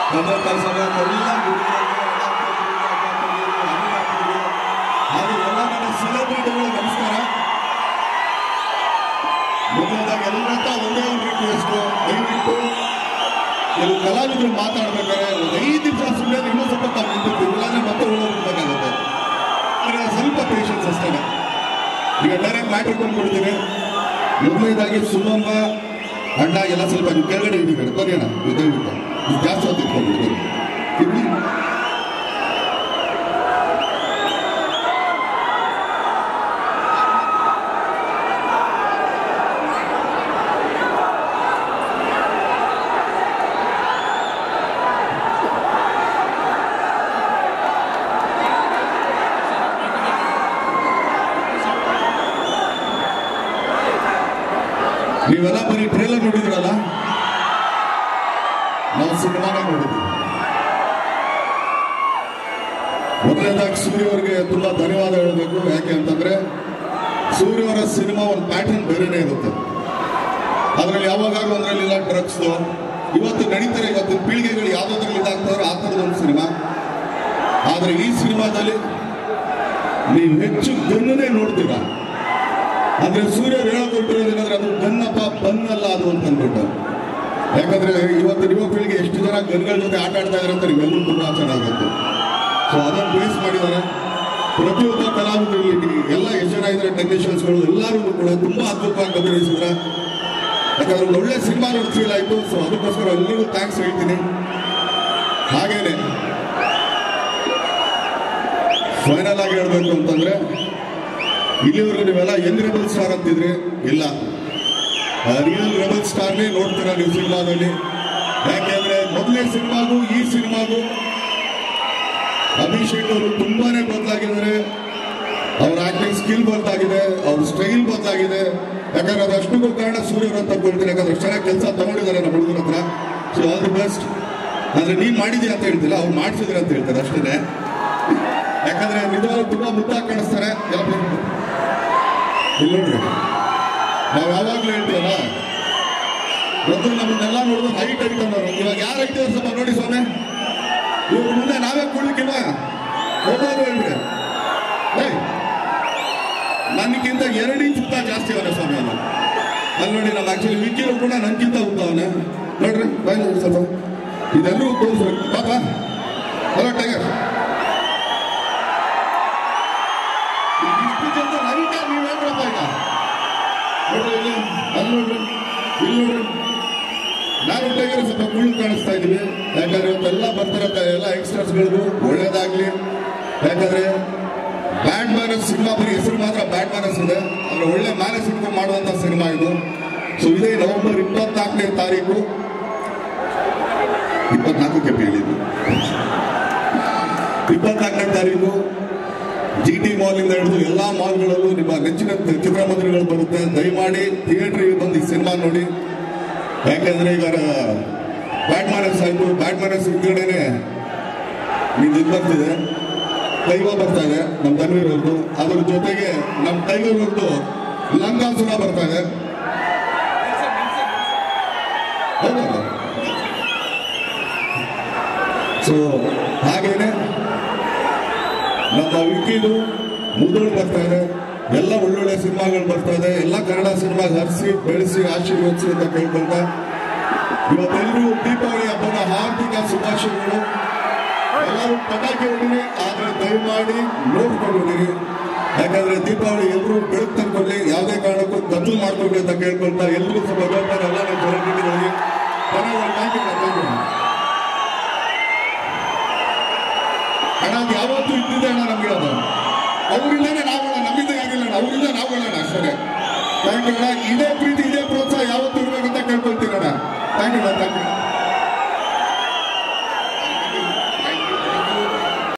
ಕನ್ನಡ ಸಭೆ ಎಲ್ಲ ಹಾಗೆ ಎಲ್ಲ ನನ್ನ ಸೆಲೆಬ್ರಿಟಿಗಳು ನಮಸ್ಕಾರ ಮೊದಲನೇದಾಗಿ ಎಲ್ಲರ ಒಂದೇ ಒಂದು ರಿಕ್ವೆಸ್ಟ್ ದಯವಿಟ್ಟು ಕೆಲವು ಕಲಾವಿದರು ಮಾತಾಡ್ಬೇಕಾದ್ರೆ ಒಂದು ಐದು ನಿಮಿಷ ಸುಮ್ಮನೆ ಇನ್ನೂ ಸ್ವಲ್ಪ ತಾವು ನಿಂತಿರ್ತೀವಿ ಇಲ್ಲಾಂದ್ರೆ ಮತ್ತೆ ಉಳಿದೋಗ್ಬೇಕಾಗುತ್ತೆ ಆದರೆ ಸ್ವಲ್ಪ ಪೇಷನ್ಸ್ ಅಷ್ಟೇ ಈಗ ಡೈರೆಕ್ಟ್ ಮ್ಯಾಟ್ರಿಕ್ ಬಂದ್ಬಿಡ್ತೀನಿ ಮೊದಲನೇದಾಗಿ ಸುಮ್ಮಮ್ಮ ಅಣ್ಣ ಎಲ್ಲ ಸ್ವಲ್ಪ ನೀವು ಕೆಳಗಡೆ ಇದ್ದೀವಿ ಬರೀ ಅಣ್ಣ ನೀವು ದಯವಿಟ್ಟು ನೀವು ಜಾಸ್ತಿ ಹೊತ್ತು ಇಟ್ಕೊಂಡ್ಬಿಡಿ ಇರ್ಲಿ ನೀವೆಲ್ಲ ಬರೀ ಟ್ರೇಲರ್ ನೋಡಿದ್ರಲ್ಲ ನಾವು ಸಿನಿಮಾನ ನೋಡಿದ್ವಿ ಮೊದಲನೇದಾಗಿ ಸೂರ್ಯ ಅವರಿಗೆ ತುಂಬಾ ಧನ್ಯವಾದ ಹೇಳಬೇಕು ಯಾಕೆ ಅಂತಂದ್ರೆ ಸೂರ್ಯ ಅವರ ಸಿನಿಮಾ ಒಂದು ಪ್ಯಾಟರ್ನ್ ಬೇರೆನೇ ಇರುತ್ತೆ ಅದರಲ್ಲಿ ಯಾವಾಗಾದ್ರೂ ಒಂದ್ರಲ್ಲಿ ಇಲ್ಲ ಡ್ರಗ್ಸ್ ಇವತ್ತು ನಡೀತಾರೆ ಇವತ್ತಿನ ಪೀಳಿಗೆಗಳು ಯಾವ್ದಾದ್ರಲ್ಲಿ ಇದಾಗ್ತಾರೋ ಆ ಥರದ ಒಂದು ಸಿನಿಮಾ ಆದ್ರೆ ಈ ಸಿನಿಮಾದಲ್ಲಿ ನೀವು ಹೆಚ್ಚು ಗನ್ನನೇ ನೋಡ್ತೀರಾ ಅಂದ್ರೆ ಸೂರ್ಯ ಹೇಳಕೊಟ್ಟಿರೋದೇನಂದ್ರೆ ಅದು ಗನ್ನಪ್ಪ ಬನ್ನಲ್ಲ ಅದು ಅಂತ ಅಂದ್ಬಿಟ್ಟು ಯಾಕಂದ್ರೆ ಇವತ್ತು ಯುವ ಪೀಳಿಗೆ ಎಷ್ಟು ಜನ ಗನ್ಗಳ ಜೊತೆ ಆಟ ಆಡ್ತಾ ಇದಾರೆ ಅಂತ ನೀವೆಲ್ಲರೂ ತುಂಬಾ ಚೆನ್ನಾಗುತ್ತೆ ಸೊ ಅದನ್ನು ಬೇಸ್ ಮಾಡಿದ್ದಾರೆ ಪ್ರತಿಯೊಬ್ಬ ಕಲಾವಿದರು ಇಲ್ಲಿ ಎಲ್ಲ ಎಷ್ಟು ಜನ ಇದ್ದಾರೆ ಟೆಕ್ನಿಷಿಯನ್ಸ್ಗಳು ಎಲ್ಲರೂ ಕೂಡ ತುಂಬಾ ಅದ್ಭುತವಾಗಿ ಅಭಿನಯಿಸಿದ್ರೆ ಯಾಕಂದ್ರೆ ಒಂದು ಒಳ್ಳೆ ಸಿನಿಮಾ ನೋಡಿ ಫೀಲ್ ಆಯ್ತು ಸೊ ಅದಕ್ಕೋಸ್ಕರ ಎಲ್ಲರಿಗೂ ಥ್ಯಾಂಕ್ಸ್ ಹೇಳ್ತೀನಿ ಹಾಗೇನೆ ಫೈನಲ್ ಆಗಿ ಹೇಳ್ಬೇಕು ಅಂತಂದ್ರೆ ಇಲ್ಲಿವರೆಗೂ ನೀವೆಲ್ಲ ಯಂಗ್ ರೆಬಲ್ ಸ್ಟಾರ್ ಅಂತಿದ್ರಿ ಇಲ್ಲ ರಿಯಲ್ ರೆಬಲ್ ಸ್ಟಾರ್ನೇ ನೋಡ್ತೀರಾ ನೀವು ಸಿನಿಮಾದಲ್ಲಿ ಯಾಕೆಂದ್ರೆ ಮೊದಲನೇ ಸಿನಿಮಾಗೂ ಈ ಸಿನಿಮಾಗೂ ಅಭಿಷೇಕ್ ಅವರು ತುಂಬಾನೇ ಬದಲಾಗಿದ್ದಾರೆ ಅವ್ರ ಆಕ್ಟಿಂಗ್ ಸ್ಕಿಲ್ ಬದಲಾಗಿದೆ ಅವ್ರ ಸ್ಟೈಲ್ ಬದಲಾಗಿದೆ ಯಾಕಂದ್ರೆ ಅದು ಅಷ್ಟಕ್ಕೂ ಕಾರಣ ಸೂರ್ಯ ಅಂತ ತಗೊಳ್ತೀನಿ ಯಾಕಂದ್ರೆ ಅಷ್ಟು ಚೆನ್ನಾಗಿ ಕೆಲಸ ತಗೊಂಡಿದ್ದಾರೆ ನಮ್ಮ ಹುಡುಗರ ಹತ್ರ ಸೊ ಆಲ್ ದಿ ಬೆಸ್ಟ್ ಅಂದ್ರೆ ನೀನ್ ಮಾಡಿದ್ಯಾ ಅಂತ ಹೇಳ್ತಿಲ್ಲ ಅವ್ರು ಮಾಡಿಸಿದ್ರೆ ಅಂತ ಹೇಳ್ತಾರೆ ಅಷ್ಟೇ ಯಾಕಂದ್ರೆ ನಿಜವಾಗ್ಲೂ ತುಂಬಾ ಮುದ್ದಾಗಿ ಕಾಣಿಸ್ತಾರೆ ಎಲ್ಲ ಬಂದ್ಬಿಟ್ಟು. ಇಲ್ಲಿ ನೋಡ್ರಿ ನಾವು ಯಾವಾಗ್ಲೂ ಹೇಳ್ತೀವಲ್ಲ ಮೊದಲು ನಮ್ಮನ್ನೆಲ್ಲ ನೋಡಿದ್ರೆ ಹೈಟ್ ಹಿಡ್ಕೊಂಡವ್ರು ಇವಾಗ ಯಾರು ಹೈಟ್ ಸ್ವಲ್ಪ ನೋಡಿ ಸ್ವಾಮಿ ಇವ್ರ ಮುಂದೆ ನಾವೇ ಕುಳ್ಳಿಕ್ಕಿವ ಹೋಗೋದು ಹೇಳ್ರಿ ಏಯ್ ನನಗಿಂತ ಎರಡು ಇಂಚ್ ಉದ್ದ ಜಾಸ್ತಿ ಅವನೇ ಸ್ವಾಮಿ ಅವನು ಅಲ್ಲಿ ನೋಡಿ ನಮ್ಮ ಆಕ್ಚುಲಿ ವಿಕ್ಕಿರು ಕೂಡ ನನ್ಗಿಂತ ಉದ್ದ ಅವನೇ ನೋಡ್ರಿ ಬಾಯ್ ನೋಡಿ ಸ್ವಲ್ಪ ಇದೆಲ್ಲರೂ ತೋರಿಸ್ಬೇಕು ಪಾಪ ಹಲೋ ಟೈಗರ್ ಇಷ್ಟು ಜನ ಹೈಟ ನೀವು ಹೇಳ್ರಪ್ಪ ಈಗ ನೋಡ್ರಿ ಇಲ್ಲಿ ಅಲ್ಲಿ ನೋಡ್ರಿ ಇಲ್ಲಿ ನೋಡ್ರಿ ನಾನು ಟೈಗರ್ ಸ್ವಲ್ಪ ಕುಳ್ಳು ಕಾಣಿಸ್ತಾ ಇದೀವಿ ಯಾಕಂದ್ರೆ ಇವತ್ತೆಲ್ಲ ಬರ್ತಾರ ಎಲ್ಲ ಯಂಗ್ಸ್ಟರ್ಸ್ಗಳಿಗೂ ಒಳ್ಳೇದಾಗ್ಲಿ ಯಾಕಂದ್ರೆ ಬ್ಯಾಡ್ ಮ್ಯಾನಸ್ ಸಿನಿಮಾ ಬರೀ ಹೆಸರು ಮಾತ್ರ ಬ್ಯಾಡ್ ಮ್ಯಾನಸ್ ಇದೆ ಅಂದ್ರೆ ಒಳ್ಳೆ ಮ್ಯಾನಸ್ ಇಟ್ಕೊಂಡು ಮಾಡುವಂತ ಸಿನಿಮಾ ಇದು ಸೊ ಇದೇ ನವೆಂಬರ್ ಇಪ್ಪತ್ನಾಲ್ಕನೇ ತಾರೀಕು ಇಪ್ಪತ್ನಾಲ್ಕಕ್ಕೆ ಹೇಳಿದ್ದು ಇಪ್ಪತ್ನಾಲ್ಕನೇ ತಾರೀಕು ಜಿ ಟಿ ಮಾಲ್ ಇಂದ ಹಿಡಿದು ಎಲ್ಲಾ ಮಾಲ್ಗಳಲ್ಲೂ ನಿಮ್ಮ ನೆಚ್ಚಿನ ಚಿತ್ರಮಂದಿರಗಳು ಬರುತ್ತೆ ದಯಮಾಡಿ ಥಿಯೇಟರ್ಗೆ ಬಂದು ಈ ಸಿನಿಮಾ ನೋಡಿ ಯಾಕಂದ್ರೆ ಈಗ ಬ್ಯಾಟ್ ಮಾನಸ್ ಆಯ್ತು ಬ್ಯಾಟ್ ಮಾನಸ್ ಹಿಂದ್ಗಡೆನೆ ನಿಂದು ಇದು ಬರ್ತಿದೆ ದೈವ ಬರ್ತಾ ಇದೆ ನಮ್ಮ ಧನ್ವೀರ್ ಅವ್ರದ್ದು ಅದ್ರ ಜೊತೆಗೆ ನಮ್ಮ ಟೈಗರ್ ಅವ್ರದ್ದು ಲಂಗಾಸುರ ಬರ್ತಾ ಇದೆ ಹೌದಲ್ಲ ಸೊ ಹಾಗೇನೆ ನಮ್ಮ ವಿಕಿದು ಮುದೋಳು ಬರ್ತಾ ಇದೆ ಎಲ್ಲ ಒಳ್ಳೊಳ್ಳೆ ಸಿನಿಮಾಗಳು ಬರ್ತಾ ಇದೆ ಎಲ್ಲ ಕನ್ನಡ ಸಿನಿಮಾ ಹರಿಸಿ ಬೆಳೆಸಿ ಆಶೀರ್ವದಿಸಿ ಅಂತ ಕೇಳ್ಕೊಂತ ಇವತ್ತೆಲ್ಲರೂ ದೀಪಾವಳಿ ಹಬ್ಬದ ಹಾರ್ದಿಕ ಶುಭಾಶಯಗಳು ಎಲ್ಲರೂ ಪಟಾಕಿ ಹೊಡಿರಿ ಆದ್ರೆ ದಯಮಾಡಿ ನೋಡ್ಕೊಂಡು ಹೊಡಿರಿ ಯಾಕಂದ್ರೆ ದೀಪಾವಳಿ ಎಲ್ಲರೂ ಬೆಳಕು ತಂದ್ಕೊಳ್ಳಿ ಯಾವುದೇ ಕಾರಣಕ್ಕೂ ಕತ್ಲು ಮಾಡ್ಕೊಳ್ರಿ ಅಂತ ಕೇಳ್ಕೊಂತ ಎಲ್ಲರೂ ಸ್ವಲ್ಪ ಬರ್ತಾರೆ ಎಲ್ಲ ನಮ್ಮ ಸೆಲೆಬ್ರಿಟಿಗಳಿಗೆ ಕೊನೆಗೆ ಥ್ಯಾಂಕ್ ಯು ಥ್ಯಾಂಕ್ ಯು ಅಣ್ಣ ಅದು ಯಾವತ್ತೂ ಇದ್ದಿದೆ ಅಣ್ಣ ನಮ್ಗೆ ಅದು ಅವರಿಂದಾನೆ ನಾವುಗಳ ನಮ್ಮಿಂದ ಆಗಿಲ್ಲ ಅಣ್ಣ ಅವರಿಂದ ನಾವುಗಳಣ್ಣ ಅಷ್ಟೇ ಥ್ಯಾಂಕ್ ಯು ಅಣ್ಣ ಇದೇ ಪ್ರೀತಿ ಇದೇ ಪ್ರೋತ್ಸಾಹ ಯಾವತ್ತೂ